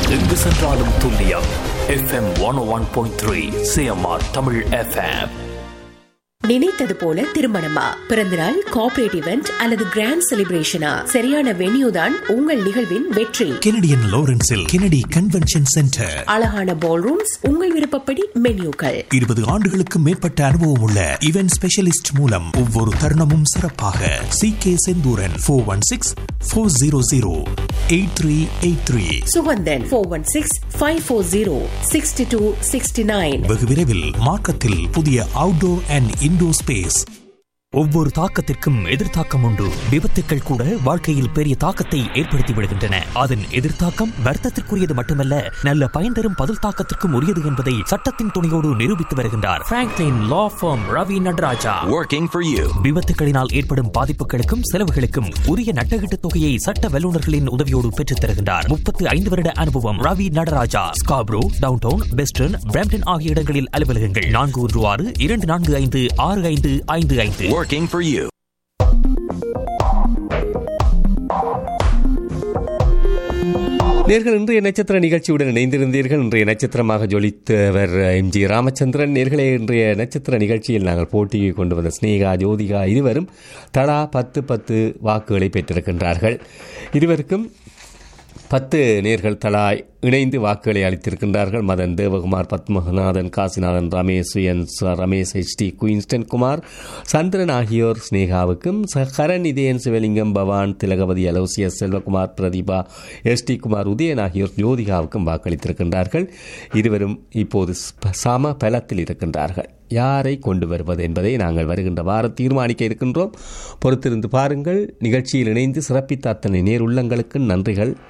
எங்கு சென்றாலும் துல்லியம் FM one one point three CMR Tamil FM நினைத்தது போல திருமணமா பிறந்தநாள் கார்ப்பரேட் இவெண்ட் அல்லது கிராண்ட் செலிப்ரேஷனா சரியான வென்யூ தான் உங்கள் நிகழ்வின் வெற்றி கெனடியன் லாரன்ஸில் கெனடி கன்வென்ஷன் சென்டர் அழகான பால் ரூம்ஸ் உங்கள் விருப்பப்படி மென்யூக்கள் இருபது ஆண்டுகளுக்கு மேற்பட்ட அனுபவம் உள்ள இவென்ட் ஸ்பெஷலிஸ்ட் மூலம் ஒவ்வொரு தருணமும் சிறப்பாக C K Senthuran four one six four zero zero eight three eight three Suganthan four one six five four zero sixty two sixty nine வெகு விரைவில் மார்க்கத்தில் புதிய அவுட்டோர் அண்ட் இன்டோர் ஸ்பேஸ் ஒவ்வொரு தாக்கத்திற்கும் எதிர்த்தாக்கம் உண்டு விபத்துக்கள் கூட வாழ்க்கையில் பெரிய தாக்கத்தை ஏற்படுத்தி விடுகின்றன அதன் எதிர்த்தாக்கம் வர்த்தத்திற்குரியது மட்டுமல்ல நல்ல பயன் தரும் பதில் தாக்கத்திற்கும் உரியது என்பதை சட்டத்தின் துணையோடு நிரூபித்து வருகின்றார் Franklin law firm Ravi Nataraja Working for you. விபத்துகளினால் ஏற்படும் பாதிப்புகளுக்கும் செலவுகளுக்கும் உரிய நட்டகீட்டு தொகையை சட்ட வல்லுநர்களின் உதவியோடு பெற்றுத் தருகின்றார் முப்பத்து ஐந்து வருட அனுபவம் Ravi Nataraja Scarborough downtown western Brampton ஆகிய இடங்களில் அலுவலகங்கள் நான்கு ஒன்று ஆறு இரண்டு நான்கு ஐந்து ஆறு ஐந்து ஐந்து ஐந்து Working for you. நேர்கள் இன்றைய நட்சத்திர நிகழ்ச்சியுடன் இணைந்திருந்தீர்கள் இன்றைய நட்சத்திரமாக ஜொலித்தவர் எம் ஜி ராமச்சந்திரன் நேர்களே இன்றைய நட்சத்திர நிகழ்ச்சியில் நாங்கள் போட்டியை கொண்டு வந்த ஸ்னேகா ஜோதிகா இருவரும் தலா பத்து பத்து வாக்குகளை பெற்றிருக்கின்றார்கள் இருவருக்கும் பத்து நேர்கள் தலா இணைந்து வாக்குகளை அளித்திருக்கின்றார்கள் மதன் தேவகுமார் பத்மநாதன் காசிநாதன் ரமேஷ் என் ச- Ramesh H D Queenston Kumar Chandran ஆகியோர் ஸ்னேகாவுக்கும் ச- Karan Ithayan Sivalingam Bavan Thilagavathi Aloysius Selvakumar Pratheepa S D Kumar Uthayan ஆகியோர் ஜோதிகாவுக்கும் வாக்களித்திருக்கின்றார்கள் இருவரும் இப்போது ஸ்ப- சம பலத்தில் இருக்கின்றார்கள் யாரை கொண்டு வருவது என்பதை நாங்கள் வருகின்ற வாரம் தீர்மானிக்க இருக்கின்றோம் பொறுத்திருந்து பாருங்கள் நிகழ்ச்சியில் இணைந்து சிறப்பித்த அத்தனை நேர் உள்ளங்களுக்கு நன்றிகள்